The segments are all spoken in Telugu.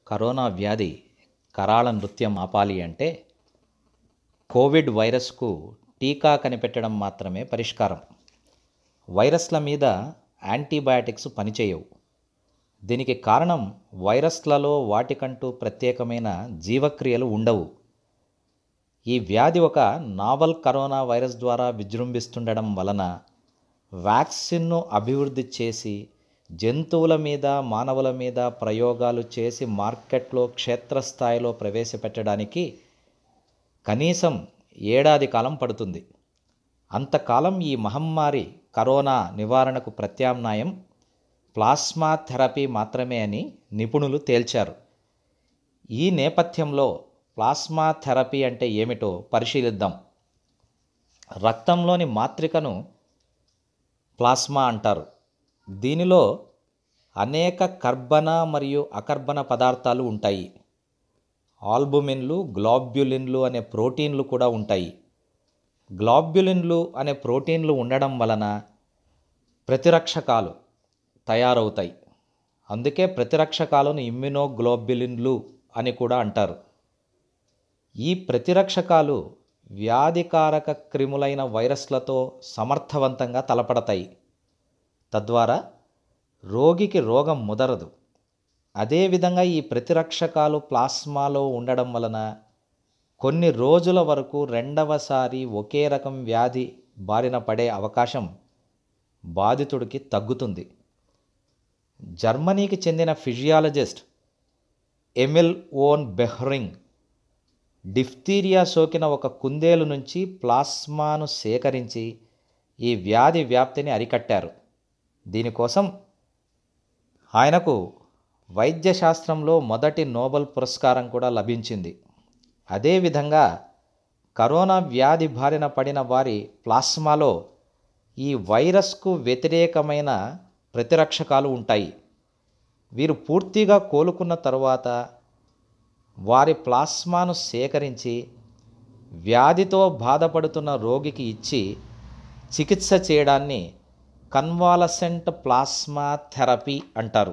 కరోనా వ్యాధి కరాళ నృత్యం ఆపాలి అంటే కోవిడ్ వైరస్కు టీకా కనిపెట్టడం మాత్రమే పరిష్కారం వైరస్ల మీద యాంటీబయాటిక్స్ పనిచేయవు దీనికి కారణం వైరస్లలో వాటికంటూ ప్రత్యేకమైన జీవక్రియలు ఉండవు ఈ వ్యాధి ఒక నావల్ కరోనా వైరస్ ద్వారా విజృంభిస్తుండడం వలన వ్యాక్సిన్ను అభివృద్ధి చేసి జంతువుల మీద మానవుల మీద ప్రయోగాలు చేసి మార్కెట్లో క్షేత్రస్థాయిలో ప్రవేశపెట్టడానికి కనీసం ఏడాది కాలం పడుతుంది అంతకాలం ఈ మహమ్మారి కరోనా నివారణకు ప్రత్యామ్నాయం ప్లాస్మా థెరపీ మాత్రమే అని నిపుణులు తేల్చారు ఈ నేపథ్యంలో ప్లాస్మా థెరపీ అంటే ఏమిటో పరిశీలిద్దాం రక్తంలోని మాత్రికను ప్లాస్మా అంటారు దీనిలో అనేక కర్బన మరియు అకర్బన పదార్థాలు ఉంటాయి ఆల్బుమిన్లు గ్లాబ్యులిన్లు అనే ప్రోటీన్లు కూడా ఉంటాయి గ్లాబ్యులిన్లు అనే ప్రోటీన్లు ఉండడం వలన ప్రతిరక్షకాలు తయారవుతాయి అందుకే ప్రతిరక్షకాలను ఇమ్యునోగ్లోబ్యులిన్లు అని కూడా అంటారు ఈ ప్రతిరక్షకాలు వ్యాధికారక క్రిములైన వైరస్లతో సమర్థవంతంగా తలపడతాయి తద్వారా రోగికి రోగం ముదరదు అదేవిధంగా ఈ ప్రతిరక్షకాలు ప్లాస్మాలో ఉండడం వలన కొన్ని రోజుల వరకు రెండవసారి ఒకే రకం వ్యాధి బారిన పడే అవకాశం బాధితుడికి తగ్గుతుంది జర్మనీకి చెందిన physiologist Emil von Behring diphtheria సోకిన ఒక కుందేలు నుంచి ప్లాస్మాను సేకరించి ఈ వ్యాధి వ్యాప్తిని అరికట్టారు దీనికోసం ఆయనకు వైద్యశాస్త్రంలో మొదటి నోబెల్ పురస్కారం కూడా లభించింది అదేవిధంగా కరోనా వ్యాధి బారిన పడిన వారి ప్లాస్మాలో ఈ వైరస్కు వ్యతిరేకమైన ప్రతిరక్షకాలు ఉంటాయి వీరు పూర్తిగా కోలుకున్న తరువాత వారి ప్లాస్మాను సేకరించి వ్యాధితో బాధపడుతున్న రోగికి ఇచ్చి చికిత్స చేయడాన్ని కన్వాలసెంట్ ప్లాస్మా థెరపీ అంటారు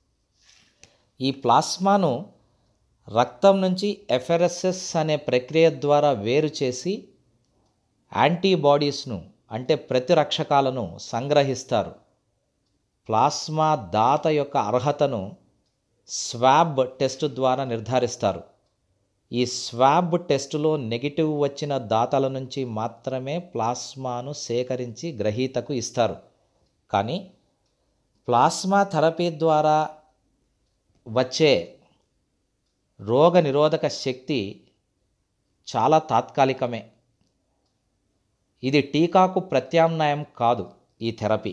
ఈ ప్లాస్మాను రక్తం నుంచి ఎఫెరసెస్ అనే ప్రక్రియ ద్వారా వేరు చేసి యాంటీబాడీస్ను అంటే ప్రతిరక్షకాలను సంగ్రహిస్తారు ప్లాస్మా దాత యొక్క అర్హతను స్వాబ్ టెస్ట్ ద్వారా నిర్ధారిస్తారు ఈ స్వాబ్ టెస్టులో నెగిటివ్ వచ్చిన దాతల నుంచి మాత్రమే ప్లాస్మాను సేకరించి గ్రహీతకు ఇస్తారు కానీ ప్లాస్మా థెరపీ ద్వారా వచ్చే రోగ నిరోధక శక్తి చాలా తాత్కాలికమే ఇది టీకాకు ప్రత్యామ్నాయం కాదు ఈ థెరపీ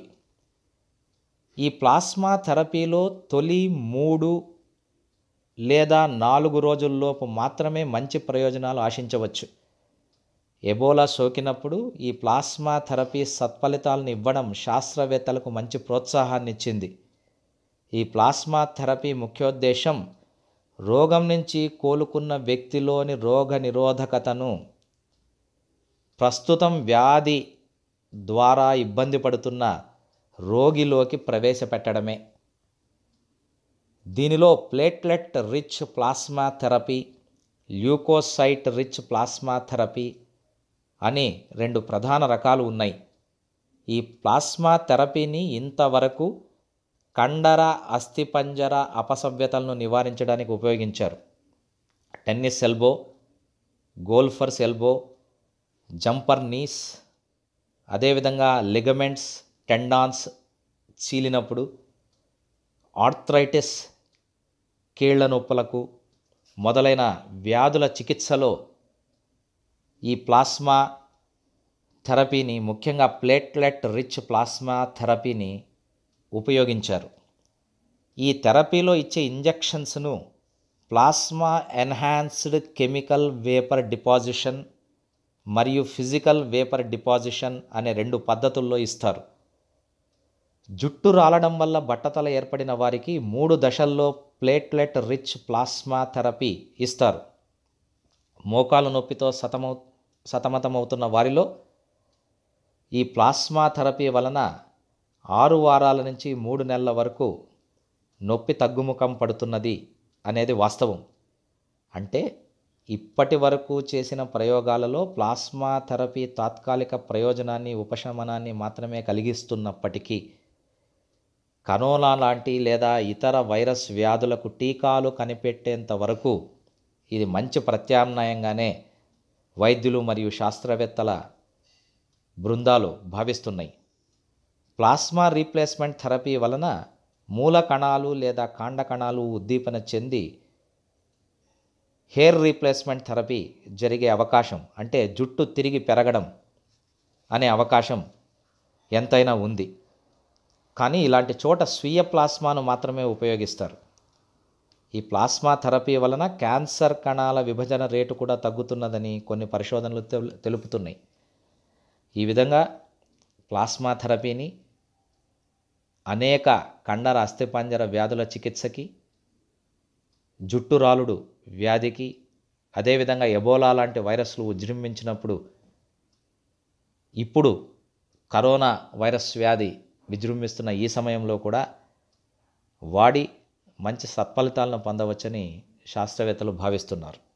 ఈ ప్లాస్మా థెరపీలో తొలి మూడు లేదా నాలుగు రోజుల్లోపు మాత్రమే మంచి ప్రయోజనాలు ఆశించవచ్చు ఎబోలా సోకినప్పుడు ఈ ప్లాస్మా థెరపీ సత్ఫలితాలను ఇవ్వడం శాస్త్రవేత్తలకు మంచి ప్రోత్సాహాన్ని ఇచ్చింది ఈ ప్లాస్మా థెరపీ ముఖ్యోద్దేశం రోగం నుంచి కోలుకున్న వ్యక్తిలోని రోగ నిరోధకతను ప్రస్తుతం వ్యాధి ద్వారా ఇబ్బంది పడుతున్న రోగిలోకి ప్రవేశపెట్టడమే దీనిలో platelet rich plasma therapy leukocyte rich plasma therapy అని రెండు ప్రధాన రకాలు ఉన్నాయి ఈ ప్లాస్మా థెరపీని ఇంతవరకు కండర అస్థిపంజర అపసవ్యతలను నివారించడానికి ఉపయోగించారు tennis elbow golfer's elbow jumper knees అదేవిధంగా లిగమెంట్స్ టెండాన్స్ చీలినప్పుడు ఆర్థరైటిస్ కీళ్ల నొప్పులకు మొదలైన వ్యాధుల చికిత్సలో ఈ ప్లాస్మా థెరపీని ముఖ్యంగా ప్లేట్లెట్ రిచ్ ప్లాస్మా థెరపీని ఉపయోగించారు ఈ థెరపీలో ఇచ్చే ఇంజెక్షన్స్ను plasma enhanced chemical vapour deposition మరియు ఫిజికల్ వేపర్ డిపాజిషన్ అనే రెండు పద్ధతుల్లో ఇస్తారు జుట్టు రాలడం వల్ల బట్టతల ఏర్పడిన వారికి మూడు దశల్లో ప్లేట్లెట్ రిచ్ ప్లాస్మా థెరపీ ఇస్తారు మోకాలు నొప్పితో సతమౌ సతమతమవుతున్న వారిలో ఈ ప్లాస్మా థెరపీ వలన ఆరు వారాల నుంచి మూడు నెలల వరకు నొప్పి తగ్గుముఖం పడుతున్నది అనేది వాస్తవం అంటే ఇప్పటి వరకు చేసిన ప్రయోగాలలో ప్లాస్మా థెరపీ తాత్కాలిక ప్రయోజనాన్ని ఉపశమనాన్ని మాత్రమే కలిగిస్తున్నప్పటికీ కరోనా లాంటి లేదా ఇతర వైరస్ వ్యాధులకు టీకాలు కనిపెట్టేంత వరకు ఇది మంచి ప్రత్యామ్నాయంగానే వైద్యులు మరియు శాస్త్రవేత్తల బృందాలు భావిస్తున్నాయి ప్లాస్మా రీప్లేస్మెంట్ థెరపీ వలన మూల కణాలు లేదా కాండ కణాలు ఉద్దీపన చెంది హెయిర్ రీప్లేస్మెంట్ థెరపీ జరిగే అవకాశం అంటే జుట్టు తిరిగి పెరగడం అనే అవకాశం ఎంతైనా ఉంది కానీ ఇలాంటి చోట స్వీయ ప్లాస్మాను మాత్రమే ఉపయోగిస్తారు ఈ ప్లాస్మా థెరపీ వలన క్యాన్సర్ కణాల విభజన రేటు కూడా తగ్గుతున్నదని కొన్ని పరిశోధనలు తెలు- తెలుపుతున్నాయి ఈ విధంగా ప్లాస్మా థెరపీని అనేక కండర అస్థిపంజర వ్యాధుల చికిత్సకి జుట్టు రాలుడు వ్యాధికి అదేవిధంగా ఎబోలా లాంటి వైరస్లు ఉజృంభించినప్పుడు ఇప్పుడు కరోనా వైరస్ వ్యాధి విజృంభిస్తున్న ఈ సమయంలో కూడా వాడి మంచి సత్ఫలితాలను పొందవచ్చని శాస్త్రవేత్తలు భావిస్తున్నారు